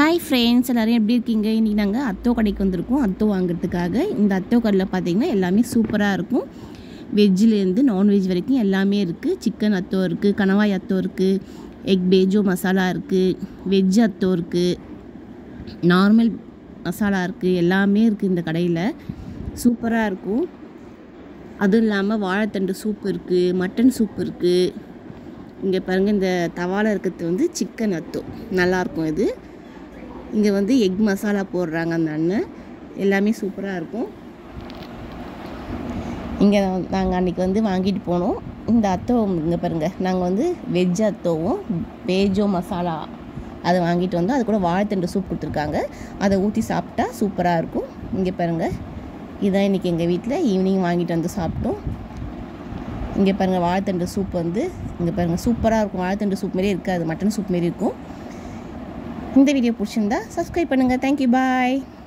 hi friends எல்லோரும் எப்படி இருக்கீங்க இன்றைக்கி நாங்கள் அத்தோ கடைக்கு வந்திருக்கோம் அத்தோ வாங்குறதுக்காக இந்த அத்தோ கடையில் பார்த்தீங்கன்னா எல்லாமே சூப்பராக இருக்கும் வெஜ்ஜிலேருந்து நான்வெஜ் வரைக்கும் எல்லாமே இருக்குது சிக்கன் அத்தோ இருக்குது கணவாய் அத்தோ இருக்குது எக் பேஜோ மசாலா இருக்குது வெஜ் அத்தோ இருக்குது நார்மல் மசாலா இருக்குது எல்லாமே இருக்குது இந்த கடையில் சூப்பராக இருக்கும் அதுவும் இல்லாமல் வாழைத்தண்டு சூப் இருக்குது மட்டன் சூப் இருக்குது இங்கே பாருங்கள் இந்த தவாவில் இருக்கிறது வந்து சிக்கன் அத்தோ நல்லாயிருக்கும் இது இங்கே வந்து எக் மசாலா போடுறாங்க அந்த அண்ணன் எல்லாமே சூப்பராக இருக்கும் இங்கே நாங்கள் அன்றைக்கி வந்து வாங்கிட்டு போனோம் இந்த அத்தோ இங்கே பாருங்கள் நாங்கள் வந்து வெஜ் அத்தோவும் பேஜோ மசாலா அதை வாங்கிட்டு வந்தோம் அது கூட வாழைத்தண்டு சூப் கொடுத்துருக்காங்க அதை ஊற்றி சாப்பிட்டா சூப்பராக இருக்கும் இங்கே பாருங்கள் இதுதான் இன்றைக்கி எங்கள் வீட்டில் ஈவினிங் வாங்கிட்டு வந்து சாப்பிட்டோம் இங்கே பாருங்கள் வாழைத்தண்டு சூப் வந்து இங்கே பாருங்கள் சூப்பராக இருக்கும் வாழைத்தண்டு சூப் மாரி இருக்காது மட்டன் சூப் மாரி இருக்கும் இந்த வீடியோ பிடிச்சிருந்தா சப்ஸ்கிரைப் பண்ணுங்கள் தேங்க்யூ பாய்